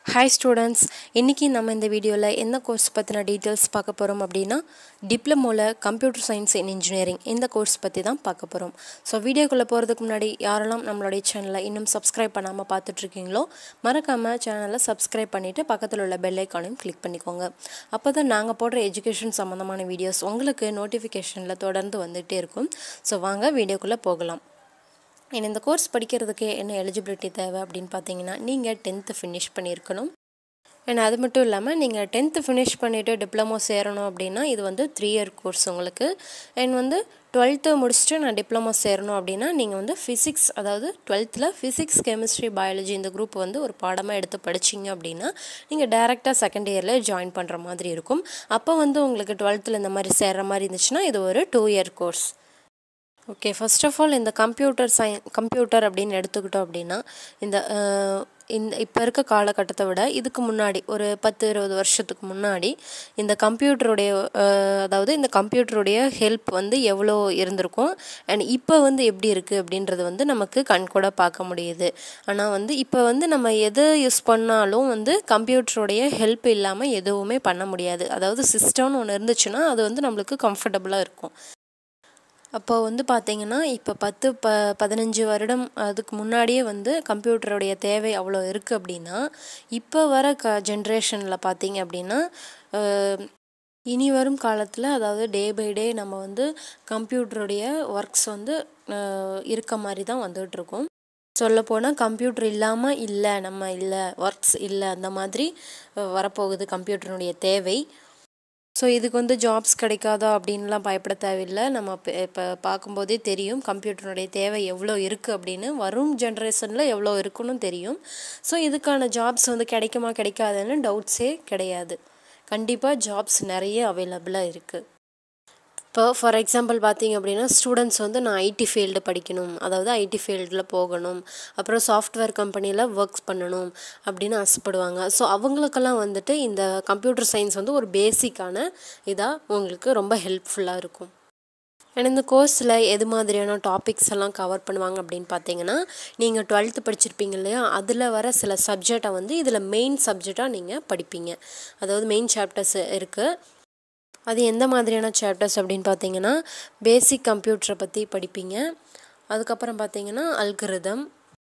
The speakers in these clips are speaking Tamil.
ஹாய் ஸ்டூடெண்ட்ஸ் இன்றைக்கி நம்ம இந்த வீடியோவில் என்ன கோர்ஸ் பற்றின டீட்டெயில்ஸ் பார்க்க போகிறோம் அப்படின்னா டிப்ளமோவில் கம்ப்யூட்டர் சயின்ஸ் இன் இன்ஜினியரிங் இந்த கோர்ஸ் பற்றி தான் பார்க்க போகிறோம் ஸோ வீடியோக்குள்ளே போகிறதுக்கு முன்னாடி யாரெல்லாம் நம்மளுடைய சேனலை இன்னும் சப்ஸ்கிரைப் பண்ணாமல் பார்த்துட்ருக்கீங்களோ மறக்காமல் சேனலை சப்ஸ்கிரைப் பண்ணிவிட்டு பக்கத்தில் உள்ள பெல் ஐக்கானையும் கிளிக் பண்ணிக்கோங்க அப்போ தான் நாங்கள் போடுற எஜுகேஷன் சம்மந்தமான வீடியோஸ் உங்களுக்கு நோட்டிஃபிகேஷனில் தொடர்ந்து வந்துகிட்டே இருக்கும் ஸோ வாங்க வீடியோக்குள்ளே போகலாம் and இந்த கோர்ஸ் படிக்கிறதுக்கு என்ன எலிஜிபிலிட்டி தேவை அப்படின்னு பார்த்தீங்கன்னா நீங்கள் டென்த்து ஃபினிஷ் பண்ணியிருக்கணும் அண்ட் அது மட்டும் இல்லாமல் நீங்கள் டென்த்து ஃபினிஷ் பண்ணிவிட்டு டிப்ளமோ சேரணும் அப்படின்னா இது வந்து த்ரீ இயர் கோர்ஸ் உங்களுக்கு அண்ட் வந்து டுவெல்த்து முடிச்சுட்டு நான் டிப்ளமோ சேரணும் அப்படின்னா நீங்கள் வந்து ஃபிசிக்ஸ் அதாவது டுவெல்த்தில் ஃபிசிக்ஸ் கெமிஸ்ட்ரி பயாலஜி இந்த குரூப் வந்து ஒரு பாடமாக எடுத்து படிச்சிங்க அப்படின்னா நீங்கள் டேரெக்டாக செகண்ட் இயரில் ஜாயின் பண்ணுற மாதிரி இருக்கும் அப்போ வந்து உங்களுக்கு டுவெல்த்தில் இந்த மாதிரி சேர்கிற மாதிரி இருந்துச்சுன்னா இது ஒரு two year course okay first of all இந்த கம்ப்யூட்டர் சை கம்ப்யூட்டர் அப்படின்னு எடுத்துக்கிட்டோம் அப்படின்னா இந்த அஹ், இந்த இப்போ இருக்க காலகட்டத்தை விட இதுக்கு முன்னாடி ஒரு பத்து இருபது வருஷத்துக்கு முன்னாடி இந்த கம்ப்யூட்டருடைய அஹ், அதாவது இந்த கம்ப்யூட்டருடைய ஹெல்ப் வந்து எவ்வளோ இருந்திருக்கும் அண்ட் இப்போ வந்து எப்படி இருக்குது அப்படின்றது வந்து நமக்கு கண் கூட பார்க்க முடியுது ஆனால் வந்து இப்போ வந்து நம்ம எதை யூஸ் பண்ணாலும் வந்து கம்ப்யூட்டருடைய ஹெல்ப் இல்லாமல் எதுவுமே பண்ண முடியாது அதாவது சிஸ்டம்னு ஒன்று இருந்துச்சுன்னா அது வந்து நம்மளுக்கு கம்ஃபர்டபுளாக இருக்கும் அப்போ வந்து பார்த்தீங்கன்னா இப்போ பத்து ப பதினஞ்சு வருடம் அதுக்கு முன்னாடியே வந்து கம்ப்யூட்டருடைய தேவை அவ்வளோ இருக்குது அப்படின்னா இப்போ வர க ஜென்ரேஷனில் பார்த்தீங்க அப்படின்னா அஹ், இனி வரும் காலத்தில் அதாவது டே பை டே நம்ம வந்து கம்ப்யூட்டருடைய ஒர்க்ஸ் வந்து அஹ், இருக்க மாதிரி தான் வந்துகிட்ருக்கோம் சொல்லப்போனால் கம்ப்யூட்டர் இல்லாமல் இல்லை நம்ம இல்லை ஒர்க்ஸ் இல்லை அந்த மாதிரி அஹ், வரப்போகுது கம்ப்யூட்டருடைய தேவை ஸோ இதுக்கு வந்து ஜாப்ஸ் கிடைக்காதா அப்படின்லாம் பயப்பட தேவையில்லை நம்ம இப்போ பார்க்கும்போதே தெரியும் கம்ப்யூட்டருடைய தேவை எவ்வளோ இருக்குது அப்படின்னு வரும் ஜென்ரேஷனில் எவ்வளோ இருக்குன்னு தெரியும் ஸோ இதுக்கான ஜாப்ஸ் வந்து கிடைக்குமா கிடைக்காதுன்னு டவுட்ஸே கிடையாது கண்டிப்பாக ஜாப்ஸ் நிறைய அவைலபிளாக இருக்குது இப்போ ஃபார் எக்ஸாம்பிள் பார்த்தீங்க அப்படின்னா ஸ்டூடெண்ட்ஸ் வந்து நான் ஐடி ஃபீல்டு படிக்கணும் அதாவது ஐடி ஃபீல்டில் போகணும் அப்புறம் சாஃப்ட்வேர் கம்பெனியில் ஒர்க்ஸ் பண்ணணும் அப்படின்னு ஆசைப்படுவாங்க ஸோ அவங்களுக்கெல்லாம் வந்துட்டு இந்த கம்ப்யூட்டர் சயின்ஸ் வந்து ஒரு பேசிக்கான இதாக உங்களுக்கு ரொம்ப ஹெல்ப்ஃபுல்லாக இருக்கும் அண்ட் இந்த கோர்ஸில் எது மாதிரியான டாபிக்ஸ் எல்லாம் கவர் பண்ணுவாங்க அப்படின்னு பார்த்தீங்கன்னா நீங்கள் டுவெல்த்து படிச்சிருப்பீங்க இல்லையா அதில் வர சில சப்ஜெக்டை வந்து இதில் மெயின் சப்ஜெக்டாக நீங்கள் படிப்பீங்க அதாவது மெயின் சாப்டர்ஸ் இருக்குது அது எந்த மாதிரியான சாப்டர்ஸ் அப்படின்னு பார்த்தீங்கன்னா பேசிக் கம்ப்யூட்டரை பற்றி படிப்பீங்க அதுக்கப்புறம் பார்த்தீங்கன்னா algorithm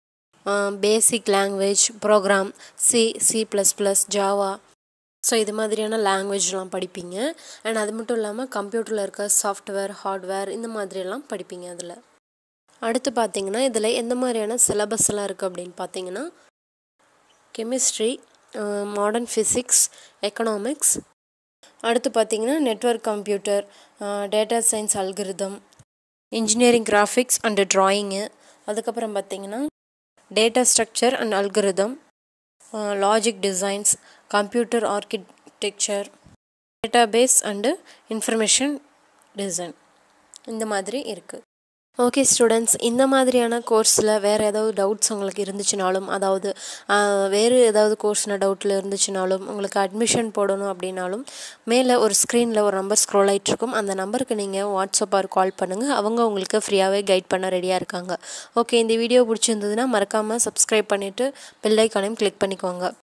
basic language program C C plus plus Java so இது மாதிரியான லாங்குவேஜ்லாம் படிப்பீங்க அண்ட் அது மட்டும் இல்லாமல் கம்ப்யூட்டரில் இருக்க சாஃப்ட்வேர் ஹார்ட்வேர் இந்த மாதிரியெல்லாம் படிப்பீங்க அதில் அடுத்து பார்த்தீங்கன்னா இதில் எந்த மாதிரியான சிலபஸ் எல்லாம் இருக்குது அப்படின்னு பார்த்தீங்கன்னா கெமிஸ்ட்ரி மாடர்ன் ஃபிசிக்ஸ் எக்கனாமிக்ஸ் அடுத்து பார்த்தீங்கன்னா network computer data science algorithm engineering graphics and drawing அதுக்கப்புறம் பார்த்தீங்கன்னா data structure and algorithm logic designs computer architecture database and information design இந்த மாதிரி இருக்குது ஓகே ஸ்டூடெண்ட்ஸ் இந்த மாதிரியான கோர்ஸில் வேறு ஏதாவது டவுட்ஸ் உங்களுக்கு இருந்துச்சுனாலும் அதாவது ஆஹ், வேறு ஏதாவது கோர்ஸில் டவுட்டில் இருந்துச்சுனாலும் உங்களுக்கு அட்மிஷன் போடணும் அப்படின்னாலும் மேலே ஒரு ஸ்க்ரீனில் ஒரு நம்பர் ஸ்க்ரோல் ஆகிட்டு இருக்கும் அந்த நம்பருக்கு நீங்கள் வாட்ஸ்அப்பாக கால் பண்ணுங்கள் அவங்க உங்களுக்கு ஃப்ரீயாகவே கைட் பண்ண ரெடியாக இருக்காங்க ஓகே இந்த வீடியோ பிடிச்சிருந்ததுன்னா மறக்காமல் சப்ஸ்கிரைப் பண்ணிவிட்டு பெல் ஐக்கானையும் கிளிக் பண்ணிக்கோங்க